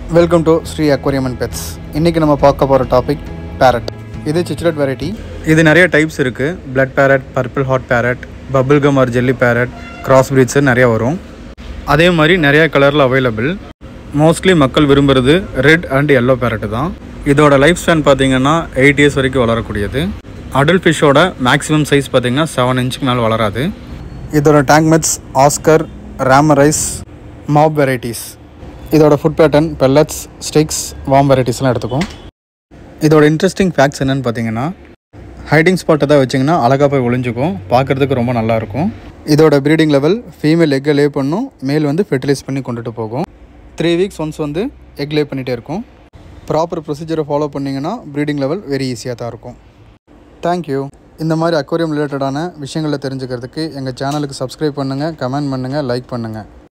welcome to Sri aquarium and pets இன்றைக்கி நம்ம பார்க்க போகிற டாபிக் பேரட் இது சிச்லட் வெரைட்டி இது நிறைய டைப்ஸ் இருக்குது blood parrot purple heart parrot bubble gum or jelly parrot cross breeds நிறைய வரும் அதே மாதிரி நிறைய கலரில் அவைலபிள் மோஸ்ட்லி மக்கள் விரும்புகிறது ரெட் அண்ட் எல்லோ பேரட் தான் இதோட லைஃப் ஸ்பேன் பார்த்தீங்கன்னா எயிட் இயர்ஸ் வரைக்கும் வளரக்கூடியது அடல்ட் ஃபிஷ்ஷோட மேக்ஸிமம் சைஸ் பார்த்தீங்கன்னா செவன் இன்ச்சுக்கு மேலே வளராது இதோட டேங்க்மெட்ஸ் ஆஸ்கர் ரேமரைஸ் மாப் வெரைட்டிஸ் இதோட food pattern pellets sticks worm வெரைட்டிஸ்லாம் எடுத்துக்கும் இதோட இன்ட்ரெஸ்டிங் ஃபேக்ட்ஸ் என்னென்னு பார்த்தீங்கன்னா ஹைடிங் ஸ்பாட்டை தான் வச்சிங்கன்னா அழகாக போய் ஒளிஞ்சுக்கும் பார்க்குறதுக்கு ரொம்ப நல்லாயிருக்கும் இதோட ப்ரீடிங் லெவல் ஃபீமேல் எக்கை லே பண்ணும் மேல் வந்து ஃபெர்டிலைஸ் பண்ணி கொண்டுட்டு போகும் த்ரீ வீக்ஸ் ஒன்ஸ் வந்து எக் லே பண்ணிகிட்டே இருக்கும் ப்ராப்பர் ப்ரொசீஜரை ஃபாலோ பண்ணிங்கன்னா ப்ரீடிங் லெவல் வெரி ஈஸியாக தான் இருக்கும் தேங்க்யூ இந்த மாதிரி அக்வேரியம் ரிலேட்டடான விஷயங்களை தெரிஞ்சுக்கிறதுக்கு எங்கள் சேனலுக்கு சப்ஸ்கிரைப் பண்ணுங்கள் கமெண்ட் பண்ணுங்கள் லைக் பண்ணுங்கள்